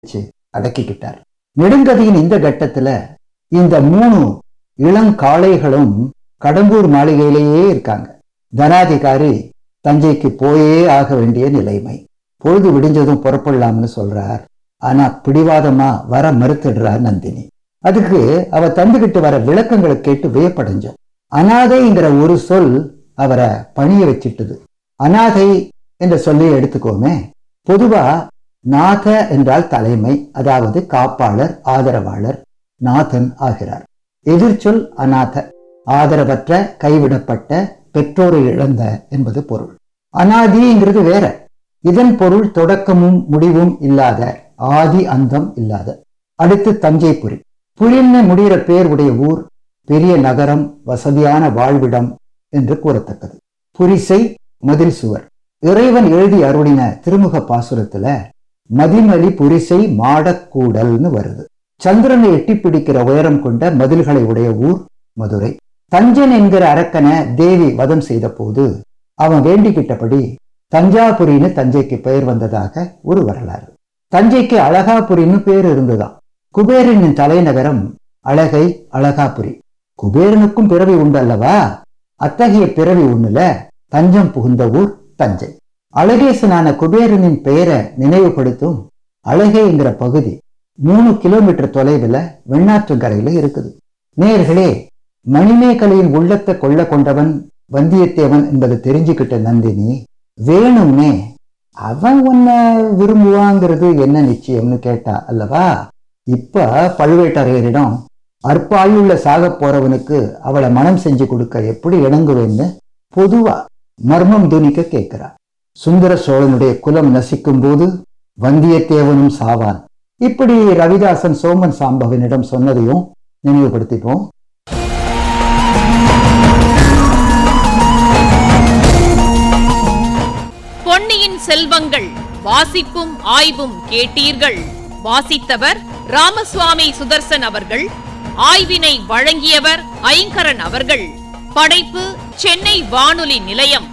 வச்சு அடக்கிக்கிட்டார் நெடுங்கதையின் இந்த கட்டத்துல இந்த மூணு இளங்காளைகளும் கடம்பூர் மாளிகையிலேயே இருக்காங்க தனாதிகாரி தஞ்சைக்கு போயே ஆக வேண்டிய நிலைமை பொழுது விடிஞ்சதும் புறப்படலாம்னு சொல்றார் ஆனா பிடிவாதமா வர மறுத்துடுறார் நந்தினி அதுக்கு அவ தந்துகிட்டு வர விளக்கங்களை கேட்டு வியப்படைஞ்சோம் அனாதைங்கிற ஒரு சொல் அவரை பணிய வச்சிட்டுது அனாதை என்ற சொல்லி எடுத்துக்கோமே பொதுவா நாத என்றால் தலைமை அதாவது காப்பாளர் ஆதரவாளர் நாதன் ஆகிறார் எதிர்ச்சொல் அநாத ஆதரவற்ற கைவிடப்பட்ட பெற்றோரை இழந்த என்பது பொருள் அனாதிங்கிறது வேற இதன் பொருள் தொடக்கமும் முடிவும் இல்லாத ஆதி அந்தம் இல்லாத அடுத்து தஞ்சைபுரி புரின்னு முடிகிற பேர் உடைய ஊர் பெரிய நகரம் வசதியான வாழ்விடம் என்று கூறத்தக்கது புரிசை மதில் சுவர் இறைவன் எழுதி அருளின திருமுக பாசுரத்துல மதிமலி புரிசை மாடக்கூடல்னு வருது சந்திரனை எட்டி பிடிக்கிற உயரம் கொண்ட மதில்களை உடைய ஊர் மதுரை தஞ்சன் என்கிற அரக்கனை தேவி வதம் செய்த போது அவன் வேண்டிக்கிட்டபடி தஞ்சாபுரின்னு தஞ்சைக்கு பெயர் வந்ததாக ஒரு வரலாறு தஞ்சைக்கு அழகாபுரின்னு பேர் இருந்துதான் குபேரனின் தலைநகரம் அழகை அழகாபுரி குபேரனுக்கும் பிறவி உண்டு அல்லவா அத்தகைய பிறவி ஒண்ணுல தஞ்சம் புகுந்த ஊர் தஞ்சை அழகேசனான குபேரனின் பெயரை நினைவுபடுத்தும் அழகைங்கிற பகுதி மூணு கிலோமீட்டர் தொலைவில் வெண்ணாற்றுக்கரையில இருக்குது நேர்களே மணிமேகலையின் உள்ளத்தை கொள்ள கொண்டவன் வந்தியத்தேவன் என்பதை தெரிஞ்சுக்கிட்ட நந்தினி வேணும்னே அவன் உன்னை விரும்புவாங்கிறது என்ன நிச்சயம்னு கேட்டா அல்லவா இப்ப பழுவேட்டரையரிடம் அற்ப ஆயுள்ள சாக போறவனுக்கு அவளை மனம் செஞ்சு கொடுக்க எப்படி இணங்குவேன்னு பொதுவா மர்மம் துணிக்க கேட்கிறா சுந்தர சோழனுடைய குலம் நசிக்கும் போது வந்தியத்தேவனும் சாவான் இப்படி ரவிதாசன் சோமன் சாம்பவனிடம் சொன்னதையும் நினைவுபடுத்திப்போம் பொன்னியின் செல்வங்கள் வாசிப்பும் ஆய்வும் கேட்டீர்கள் வாசித்தவர் ராமசுவாமி சுதர்சன் அவர்கள் ஆய்வினை வழங்கியவர் ஐங்கரன் அவர்கள் படைப்பு சென்னை வானொலி நிலையம்